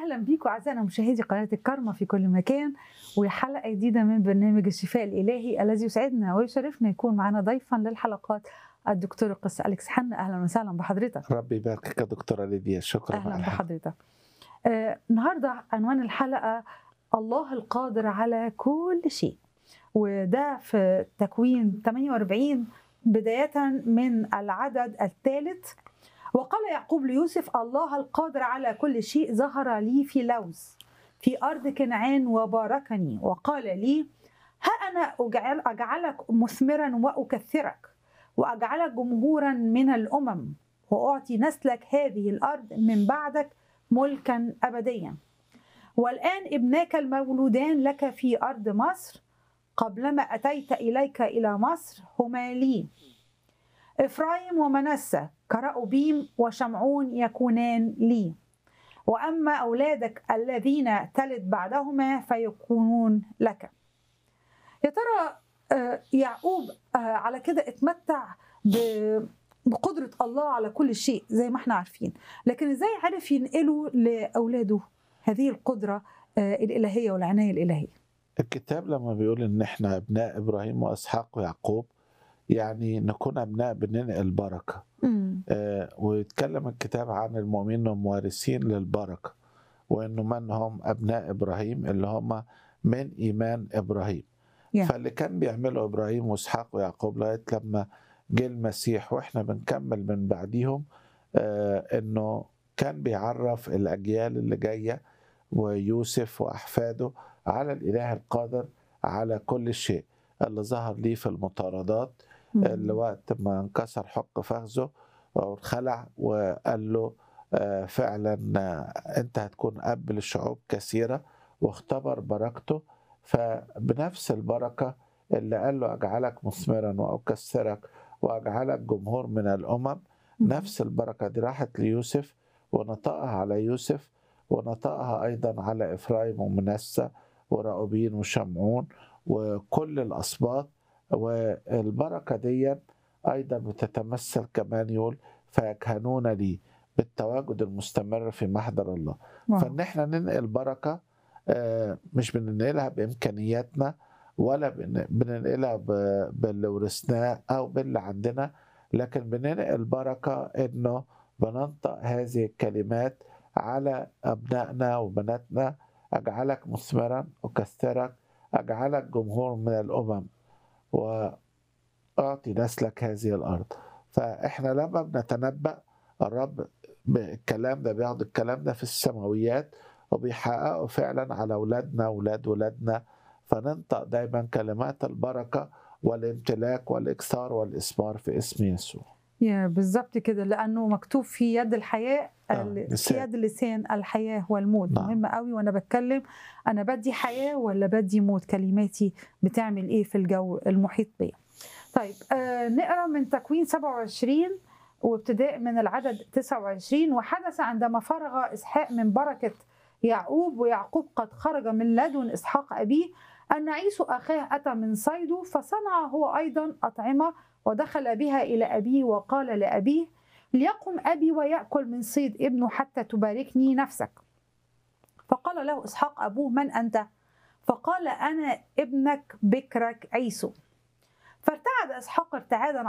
اهلا بيكم اعزائنا مشاهدي قناه الكرمه في كل مكان وحلقه جديده من برنامج الشفاء الالهي الذي يسعدنا ويشرفنا يكون معنا ضيفا للحلقات الدكتور القس اليكس حنا اهلا وسهلا بحضرتك ربي يباركك يا دكتورة ليديا شكرا اهلا على الحلقة. بحضرتك آه النهارده عنوان الحلقه الله القادر على كل شيء وده في تكوين 48 بدايه من العدد الثالث وقال يعقوب ليوسف الله القادر على كل شيء ظهر لي في لوز في أرض كنعان وباركني وقال لي ها أنا أجعل أجعلك مثمرا وأكثرك وأجعلك جمهورا من الأمم وأعطي نسلك هذه الأرض من بعدك ملكا أبديا والآن ابناك المولودان لك في أرض مصر قبلما أتيت إليك إلى مصر هما لي إفرايم ومنسى كرأوبيم وشمعون يكونان لي وأما أولادك الذين تلد بعدهما فيكونون لك يا ترى آه، يعقوب آه، على كده اتمتع ب- بقدرة الله على كل شيء زي ما احنا عارفين لكن ازاي عرف ينقله لأولاده هذه القدرة آه، الإلهية والعناية الإلهية الكتاب لما بيقول ان احنا ابناء ابراهيم واسحاق ويعقوب يعني نكون ابناء بننقل بركه مم. آه ويتكلم الكتاب عن المؤمنين هم وارثين للبركه وانه من هم ابناء ابراهيم اللي هم من ايمان ابراهيم Yeah. فاللي كان بيعمله ابراهيم واسحاق ويعقوب لغايه لما جه المسيح واحنا بنكمل من بعديهم آه انه كان بيعرف الاجيال اللي جايه ويوسف واحفاده على الاله القادر على كل شيء اللي ظهر ليه في المطاردات اللي وقت ما انكسر حق فخذه وخلع وقال له آه، فعلا آه، انت هتكون اب لشعوب كثيره واختبر بركته فبنفس البركه اللي قال له اجعلك مثمرا واكثرك واجعلك جمهور من الامم نفس البركه دي راحت ليوسف ونطقها على يوسف ونطقها ايضا على افرايم ومنسى وراؤوبين وشمعون وكل الاسباط والبركه دي ايضا بتتمثل كمان يقول فيكهنون لي بالتواجد المستمر في محضر الله واو. فان احنا ننقل بركه آه، مش بننقلها بامكانياتنا ولا بن- بننقلها ب- باللي ورثناه او باللي عندنا لكن بننقل بركه انه بننطق هذه الكلمات على ابنائنا وبناتنا اجعلك مثمرا اكثرك اجعلك جمهور من الامم واعطي نسلك هذه الارض فاحنا لما بنتنبأ الرب بالكلام ده بياخد الكلام ده في السماويات وبيحققه فعلا على اولادنا اولاد ولادنا فننطق دايما كلمات البركه والامتلاك والاكثار والاثمار في اسم يسوع يا بالظبط كده لانه مكتوب في يد الحياه آه، ال- في لسان. يد اللسان الحياه والموت نعم. مهم قوي وانا بتكلم انا بدي حياه ولا بدي موت كلماتي بتعمل ايه في الجو المحيط بيا طيب آه نقرا من تكوين 27 وابتداء من العدد 29 وحدث عندما فرغ اسحاق من بركه يعقوب ويعقوب قد خرج من لدن اسحاق ابيه ان عيسو اخاه اتى من صيده فصنع هو ايضا اطعمه ودخل بها إلى أبيه وقال لأبيه ليقم أبي ويأكل من صيد ابنه حتى تباركني نفسك فقال له إسحاق أبوه من أنت؟ فقال أنا ابنك بكرك عيسو فارتعد إسحاق ارتعادا